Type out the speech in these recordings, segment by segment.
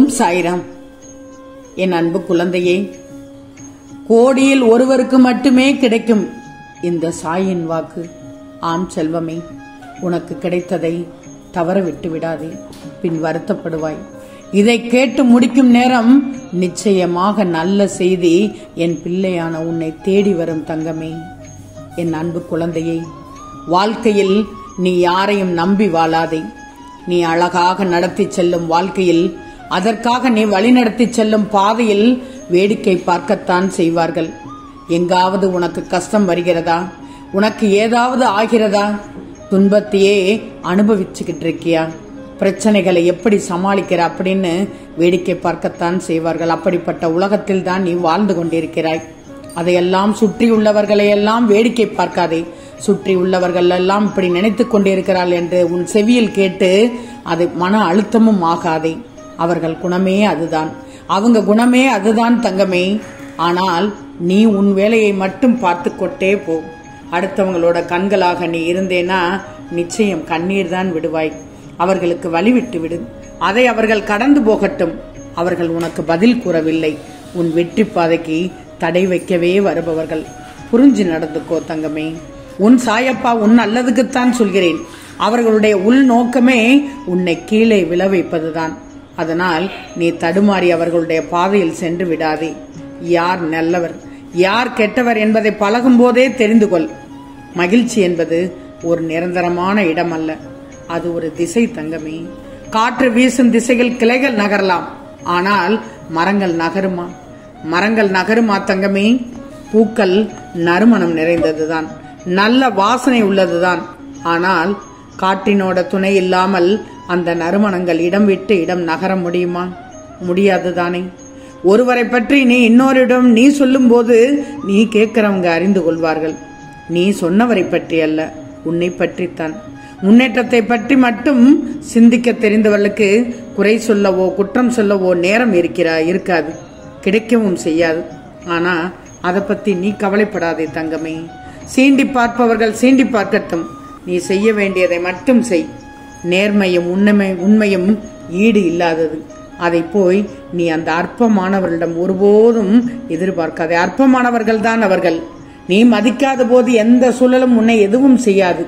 ஓம் சாய்ராம் என் அன்பு குழந்தையே கோடியில் ஒருவருக்கு மட்டுமே கிடைக்கும் இந்த சாயின் வாக்கு ஆம் செல்வமே உனக்கு கிடைத்ததை தவற விட்டு விடாதே பின் வருத்தப்படுவாய் இதை கேட்டு முடிக்கும் நேரம் நிச்சயமாக நல்ல செய்தி என் பிள்ளையான உன்னை தேடி வரும் தங்கமே என் அன்பு குழந்தையே வாழ்க்கையில் நீ யாரையும் நம்பி வாழாதே நீ அழகாக நடத்தி செல்லும் வாழ்க்கையில் அதற்காக நீ வழிநடத்தி செல்லும் பாதையில் வேடிக்கை பார்க்கத்தான் செய்வார்கள் எங்காவது உனக்கு கஷ்டம் வருகிறதா உனக்கு ஏதாவது ஆகிறதா துன்பத்தையே அனுபவிச்சுக்கிட்டு இருக்கியா பிரச்சனைகளை எப்படி சமாளிக்கிற அப்படின்னு வேடிக்கை பார்க்கத்தான் செய்வார்கள் அப்படிப்பட்ட உலகத்தில் தான் நீ வாழ்ந்து கொண்டிருக்கிறாய் அதையெல்லாம் சுற்றியுள்ளவர்களை எல்லாம் வேடிக்கை பார்க்காதே சுற்றி உள்ளவர்கள் எல்லாம் இப்படி நினைத்துக் கொண்டிருக்கிறாள் என்று உன் செவியில் கேட்டு அது மன அழுத்தமும் ஆகாதே அவர்கள் குணமே அதுதான் அவங்க குணமே அதுதான் தங்கமே ஆனால் நீ உன் வேலையை மட்டும் பார்த்து கொட்டே போ அடுத்தவங்களோட கண்களாக நீ இருந்தேனா நிச்சயம் கண்ணீர் தான் விடுவாய் அவர்களுக்கு வழிவிட்டு விடு அதை அவர்கள் கடந்து போகட்டும் அவர்கள் உனக்கு பதில் கூறவில்லை உன் வெற்றி பாதைக்கு தடை வைக்கவே வருபவர்கள் புரிஞ்சு நடந்துக்கோ தங்கமே உன் சாயப்பா உன் நல்லதுக்குத்தான் சொல்கிறேன் அவர்களுடைய உள் நோக்கமே உன்னை கீழே விழ வைப்பதுதான் அதனால் நீ தடுமாறி அவர்களுடைய பாதையில் சென்று விடாதே யார் நல்லவர் யார் கெட்டவர் என்பதை பழகும் போதே தெரிந்து கொள் மகிழ்ச்சி என்பது ஒரு நிரந்தரமான இடம் அல்ல அது ஒரு திசை தங்கமே காற்று வீசும் திசையில் கிளைகள் நகரலாம் ஆனால் மரங்கள் நகருமா மரங்கள் நகருமா தங்கமே பூக்கள் நறுமணம் நிறைந்ததுதான் நல்ல வாசனை உள்ளதுதான் ஆனால் காற்றினோட துணை இல்லாமல் அந்த நறுமணங்கள் இடம் விட்டு இடம் நகர முடியுமா முடியாதுதானே ஒருவரை பற்றி நீ இன்னொருடம் நீ சொல்லும்போது நீ கேட்கிறவங்க அறிந்து கொள்வார்கள் நீ சொன்னவரை பற்றி அல்ல உன்னை பற்றித்தான் முன்னேற்றத்தை பற்றி மட்டும் சிந்திக்க தெரிந்தவர்களுக்கு குறை சொல்லவோ குற்றம் சொல்லவோ நேரம் இருக்கிறா இருக்காது கிடைக்கவும் செய்யாது ஆனா அதை பத்தி நீ கவலைப்படாதே தங்கமே சீண்டி பார்ப்பவர்கள் சீண்டி பார்க்கட்டும் நீ செய்ய வேண்டியதை மட்டும் செய் நேர்மையும் உண்மை உண்மையும் ஈடு இல்லாதது அதை போய் நீ அந்த அற்பமானவர்களிடம் ஒருபோதும் எதிர்பார்க்காதே அற்பமானவர்கள் தான் அவர்கள் நீ மதிக்காத போது எந்த சூழலும் உன்னை எதுவும் செய்யாது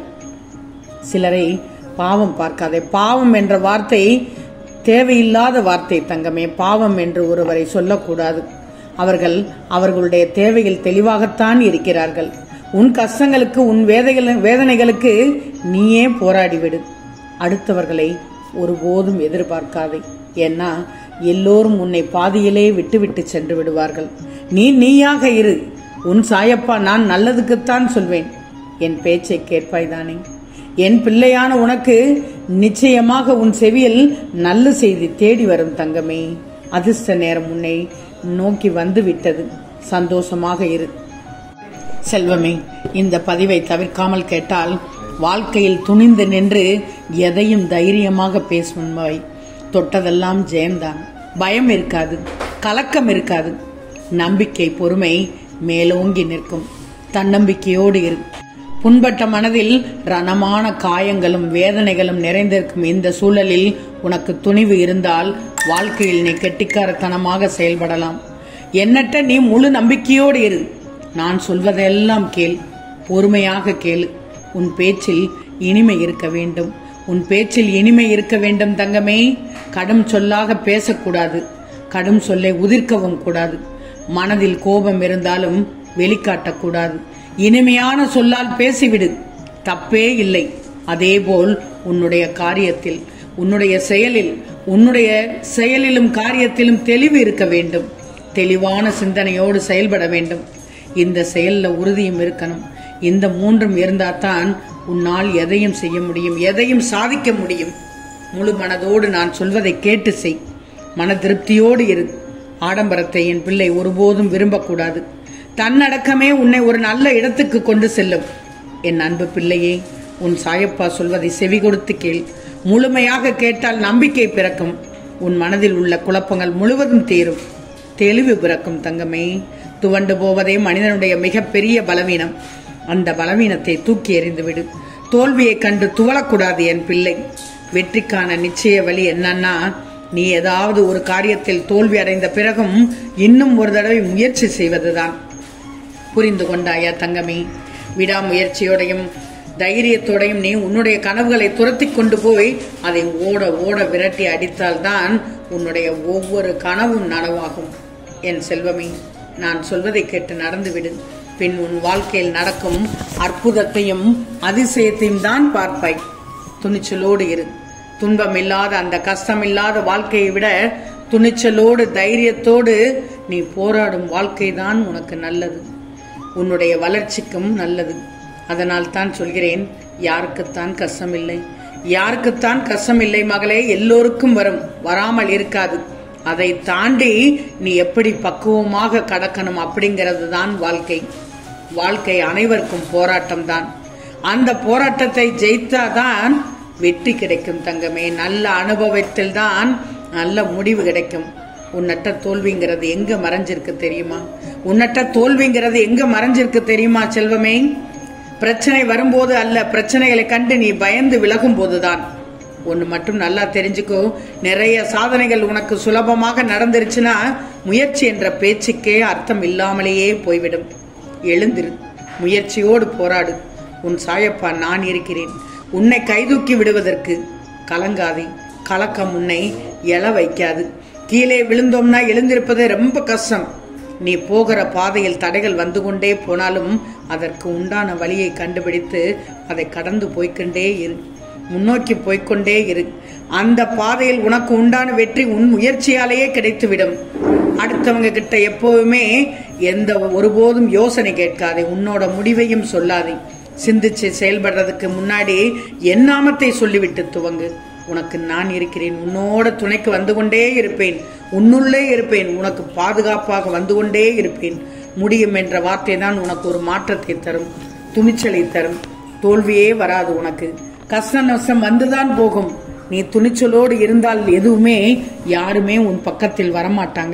சிலரை பாவம் பார்க்காதே பாவம் என்ற வார்த்தை தேவையில்லாத வார்த்தை தங்கமே பாவம் என்று ஒருவரை சொல்லக்கூடாது அவர்கள் அவர்களுடைய தேவையில் தெளிவாகத்தான் இருக்கிறார்கள் உன் கஷ்டங்களுக்கு உன் வேதைகள் வேதனைகளுக்கு நீயே போராடிவிடு அடுத்தவர்களை ஒருபோதும் எதிர்பார்க்காதே ஏன்னா எல்லோரும் உன்னை பாதியிலே விட்டுவிட்டு சென்று விடுவார்கள் நீ நீயாக இரு உன் சாயப்பா நான் நல்லதுக்குத்தான் சொல்வேன் என் பேச்சை கேட்பாய்தானே என் பிள்ளையான உனக்கு நிச்சயமாக உன் செவியில் நல்ல செய்தி தேடி வரும் தங்கமே அதிர்ஷ்ட நேரம் உன்னை நோக்கி வந்து விட்டது சந்தோஷமாக இரு செல்வமே இந்த பதிவை தவிர்க்காமல் கேட்டால் வாழ்க்கையில் துணிந்து நின்று எதையும் தைரியமாக பேசுவாய் தொட்டதெல்லாம் ஜெயம்தான் பயம் இருக்காது கலக்கம் இருக்காது நம்பிக்கை பொறுமை மேலோங்கி நிற்கும் தன்னம்பிக்கையோடு இரு புண்பட்ட மனதில் ரணமான காயங்களும் வேதனைகளும் நிறைந்திருக்கும் இந்த சூழலில் உனக்கு துணிவு இருந்தால் வாழ்க்கையில் நீ கெட்டிக்காரத்தனமாக செயல்படலாம் எண்ணற்ற நீ முழு நம்பிக்கையோடு இரு நான் சொல்வதெல்லாம் கேள் பொறுமையாக கேளு உன் பேச்சில் இனிமை இருக்க வேண்டும் உன் பேச்சில் இனிமை இருக்க வேண்டும் தங்கமே கடும் சொல்லாக பேசக்கூடாது கடும் சொல்லை உதிர்க்கவும் கூடாது மனதில் கோபம் இருந்தாலும் வெளிக்காட்டக்கூடாது இனிமையான சொல்லால் பேசிவிடு தப்பே இல்லை அதேபோல் உன்னுடைய காரியத்தில் உன்னுடைய செயலில் உன்னுடைய செயலிலும் காரியத்திலும் தெளிவு இருக்க வேண்டும் தெளிவான சிந்தனையோடு செயல்பட வேண்டும் இந்த செயல்ல உறுதியும் இருக்கணும் இந்த மூன்றும் இருந்தால்தான் உன்னால் எதையும் செய்ய முடியும் எதையும் சாதிக்க முடியும் முழு மனதோடு நான் சொல்வதை கேட்டு செய் மன திருப்தியோடு இரு ஆடம்பரத்தை என் பிள்ளை ஒருபோதும் விரும்பக்கூடாது தன்னடக்கமே உன்னை ஒரு நல்ல இடத்துக்கு கொண்டு செல்லும் என் அன்பு பிள்ளையே உன் சாயப்பா சொல்வதை செவி கொடுத்து கேள் முழுமையாக கேட்டால் நம்பிக்கை பிறக்கும் உன் மனதில் உள்ள குழப்பங்கள் முழுவதும் தீரும் தெளிவு பிறக்கும் தங்கமே துவண்டு போவதே மனிதனுடைய மிகப்பெரிய பலவீனம் அந்த பலவீனத்தை தூக்கி எறிந்துவிடு தோல்வியை கண்டு துவளக்கூடாது என் பிள்ளை வெற்றிக்கான நிச்சய வழி என்னன்னா நீ ஏதாவது ஒரு காரியத்தில் தோல்வி அடைந்த பிறகும் இன்னும் ஒரு தடவை முயற்சி செய்வதுதான் புரிந்து கொண்டாயா தங்கமே விடாமுயற்சியோடையும் தைரியத்தோடையும் நீ உன்னுடைய கனவுகளை துரத்தி கொண்டு போய் அதை ஓட ஓட விரட்டி அடித்தால்தான் உன்னுடைய ஒவ்வொரு கனவும் நனவாகும் என் செல்வமே நான் சொல்வதை கேட்டு நடந்துவிடு பின் உன் வாழ்க்கையில் நடக்கும் அற்புதத்தையும் அதிசயத்தையும் தான் பார்ப்பாய் துணிச்சலோடு இரு துன்பம் இல்லாத அந்த கஷ்டம் இல்லாத வாழ்க்கையை விட துணிச்சலோடு தைரியத்தோடு நீ போராடும் வாழ்க்கை தான் உனக்கு நல்லது உன்னுடைய வளர்ச்சிக்கும் நல்லது அதனால் தான் சொல்கிறேன் யாருக்குத்தான் கஷ்டம் இல்லை யாருக்குத்தான் கஷ்டம் இல்லை மகளே எல்லோருக்கும் வரும் வராமல் இருக்காது அதை தாண்டி நீ எப்படி பக்குவமாக கடக்கணும் அப்படிங்கிறது தான் வாழ்க்கை வாழ்க்கை அனைவருக்கும் போராட்டம் தான் அந்த போராட்டத்தை ஜெயித்தாதான் வெற்றி கிடைக்கும் தங்கமே நல்ல அனுபவத்தில் தான் நல்ல முடிவு கிடைக்கும் உன்னட்ட தோல்விங்கிறது எங்க மறைஞ்சிருக்கு தெரியுமா உன்னட்ட தோல்விங்கிறது எங்க மறைஞ்சிருக்கு தெரியுமா செல்வமே பிரச்சனை வரும்போது அல்ல பிரச்சனைகளை கண்டு நீ பயந்து விலகும் போதுதான் ஒன்று மட்டும் நல்லா தெரிஞ்சுக்கோ நிறைய சாதனைகள் உனக்கு சுலபமாக நடந்துருச்சுன்னா முயற்சி என்ற பேச்சுக்கே அர்த்தம் இல்லாமலேயே போய்விடும் எழுந்திரு முயற்சியோடு போராடு உன் சாயப்பா நான் இருக்கிறேன் உன்னை கைதூக்கி விடுவதற்கு கலங்காதே கலக்கம் உன்னை எழ வைக்காது கீழே விழுந்தோம்னா எழுந்திருப்பது ரொம்ப கஷ்டம் நீ போகிற பாதையில் தடைகள் வந்து கொண்டே போனாலும் அதற்கு உண்டான வழியை கண்டுபிடித்து அதை கடந்து போய்க்கொண்டே இரு முன்னோக்கி போய்க்கொண்டே இரு அந்த பாதையில் உனக்கு உண்டான வெற்றி உன் முயற்சியாலேயே கிடைத்துவிடும் அடுத்தவங்க கிட்ட எப்போவுமே எந்த ஒருபோதும் யோசனை கேட்காதே உன்னோட முடிவையும் சொல்லாதே சிந்திச்சு செயல்படுறதுக்கு முன்னாடி என் நாமத்தை சொல்லிவிட்டு துவங்கு உனக்கு நான் இருக்கிறேன் உன்னோட துணைக்கு வந்து கொண்டே இருப்பேன் உன்னுள்ளே இருப்பேன் உனக்கு பாதுகாப்பாக வந்து கொண்டே இருப்பேன் முடியும் என்ற வார்த்தை தான் உனக்கு ஒரு மாற்றத்தை தரும் துணிச்சலை தரும் தோல்வியே வராது உனக்கு கஷ்ட நஷ்டம் வந்துதான் போகும் நீ துணிச்சலோடு இருந்தால் எதுவுமே யாருமே உன் பக்கத்தில் வரமாட்டாங்க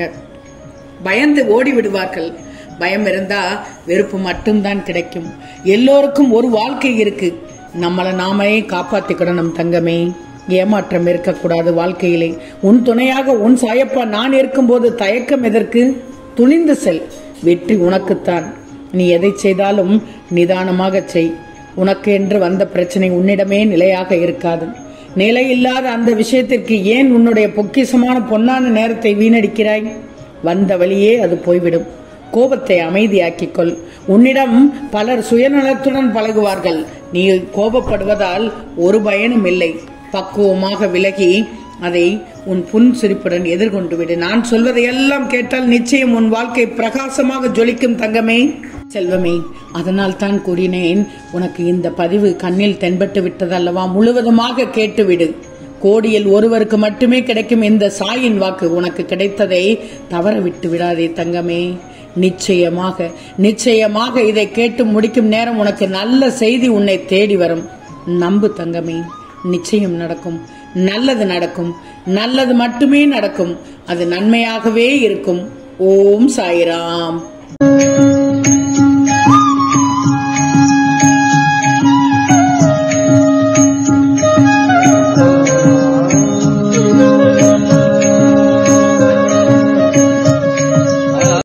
பயந்து ஓடி விடுவார்கள் பயம் இருந்தா வெறுப்பு மட்டும்தான் கிடைக்கும் எல்லோருக்கும் ஒரு வாழ்க்கை இருக்கு நம்மளை நாமே காப்பாத்திக்கிடணும் தங்கமே ஏமாற்றம் இருக்கக்கூடாது வாழ்க்கையிலே உன் துணையாக உன் சாயப்பா நான் இருக்கும்போது தயக்கம் எதற்கு துணிந்து செல் வெற்றி உனக்குத்தான் நீ எதை செய்தாலும் நிதானமாக செய் உனக்கு என்று வந்த பிரச்சனை உன்னிடமே நிலையாக இருக்காது நிலையில்லாத அந்த விஷயத்திற்கு ஏன் உன்னுடைய பொக்கிசமான பொன்னான நேரத்தை வீணடிக்கிறாய் வந்த வழியே அது போய்விடும் கோபத்தை அமைதியாக்கிக் கொள் உன்னிடம் பலர் சுயநலத்துடன் பழகுவார்கள் நீ கோபப்படுவதால் ஒரு பயனும் இல்லை பக்குவமாக விலகி அதை உன் புன் சிரிப்புடன் எதிர்கொண்டு விடு நான் சொல்வதையெல்லாம் கேட்டால் நிச்சயம் உன் வாழ்க்கை பிரகாசமாக ஜொலிக்கும் தங்கமே செல்வமே அதனால் தான் கூறினேன் உனக்கு இந்த பதிவு கண்ணில் தென்பட்டு விட்டதல்லவா முழுவதுமாக கேட்டுவிடு கோடியில் ஒருவருக்கு மட்டுமே கிடைக்கும் இந்த சாயின் வாக்கு உனக்கு கிடைத்ததை தவற விட்டு விடாதே தங்கமே நிச்சயமாக நிச்சயமாக இதை கேட்டு முடிக்கும் நேரம் உனக்கு நல்ல செய்தி உன்னை தேடி வரும் நம்பு தங்கமே நிச்சயம் நடக்கும் நல்லது நடக்கும் நல்லது மட்டுமே நடக்கும் அது நன்மையாகவே இருக்கும் ஓம் சாய்ராம்